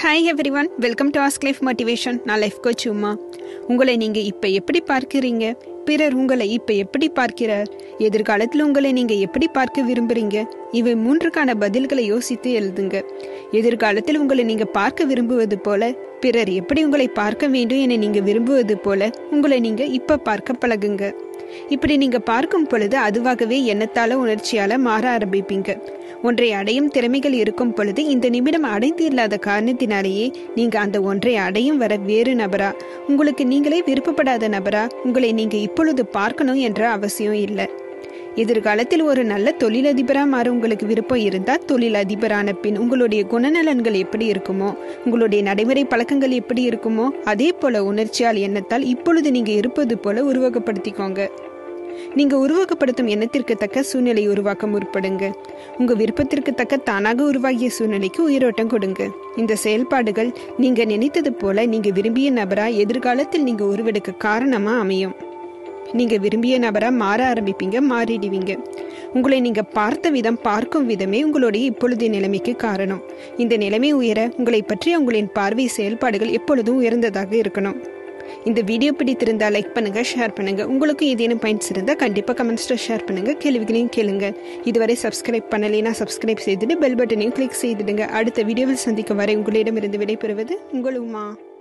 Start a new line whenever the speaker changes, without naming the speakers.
hi everyone welcome to ask life motivation நான் life coach Uma உங்களை நீங்கள் இப்போ எப்படி பார்க்கிறீங்க பிறர் உங்களை இப்போ எப்படி பார்க்கிறார் எதிர்காலத்தில் உங்களை நீங்கள் எப்படி பார்க்க விரும்புறீங்க இவை மூன்றுக்கான பதில்களை யோசித்து எழுதுங்க எதிர்காலத்தில் உங்களை நீங்கள் பார்க்க விரும்புவது போல பிறர் எப்படி உங்களை பார்க்க வேண்டும் என நீங்கள் விரும்புவது போல உங்களை நீங்கள் இப்போ பார்க்க பழகுங்க இப்படி நீங்க பார்க்கும் பொழுது அதுவாகவே எண்ணத்தால உணர்ச்சியால மாற ஆரம்பிப்பீங்க ஒன்றை அடையும் திறமைகள் இருக்கும் பொழுது இந்த நிமிடம் அடைந்து இல்லாத காரணத்தினாலேயே நீங்க அந்த ஒன்றை அடையும் வர வேறு நபரா உங்களுக்கு நீங்களே விருப்பப்படாத நபரா உங்களை நீங்க இப்பொழுது பார்க்கணும் என்ற அவசியம் இல்லை எதிர்காலத்தில் ஒரு நல்ல தொழிலதிபராக மாற உங்களுக்கு விருப்பம் இருந்தால் தொழிலதிபரான பின் உங்களுடைய குணநலன்கள் எப்படி இருக்குமோ உங்களுடைய நடைமுறை பழக்கங்கள் எப்படி இருக்குமோ அதே போல உணர்ச்சியால் எண்ணத்தால் இப்பொழுது நீங்க இருப்பது போல உருவகப்படுத்திக்கோங்க நீங்க உருவகப்படுத்தும் எண்ணத்திற்கு தக்க சூழ்நிலை உருவாக்க முற்படுங்க உங்க விருப்பத்திற்கு தக்க தானாக உருவாகிய சூழ்நிலைக்கு உயிரோட்டம் கொடுங்க இந்த செயல்பாடுகள் நீங்க நினைத்தது போல நீங்க விரும்பிய நபரா எதிர்காலத்தில் நீங்க உருவெடுக்க காரணமா அமையும் நீங்க விரும்பிய நபரா மாற ஆரம்பிப்பீங்க மாறிடுவீங்க உங்களை நீங்க பார்த்த விதம் பார்க்கும் விதமே உங்களுடைய இப்பொழுதைய நிலைமைக்கு காரணம் இந்த நிலைமை உயர உங்களை பற்றிய உங்களின் பார்வை செயல்பாடுகள் எப்பொழுதும் உயர்ந்ததாக இருக்கணும் இந்த வீடியோ பிடித்திருந்தா லைக் பண்ணுங்க ஷேர் பண்ணுங்க உங்களுக்கு ஏதேனும் பாயிண்ட்ஸ் இருந்தால் கண்டிப்பாக கமெண்ட்ஸ்ல ஷேர் பண்ணுங்க கேள்விகளையும் கேளுங்க இதுவரை சப்ஸ்கிரைப் பண்ணலைன்னா சப்ஸ்கிரைப் செய்துட்டு பெல் பட்டனையும் கிளிக் செய்துடுங்க அடுத்த வீடியோவில் சந்திக்கும் வரை உங்களிடமிருந்து விடைபெறுவது உங்கள் உமா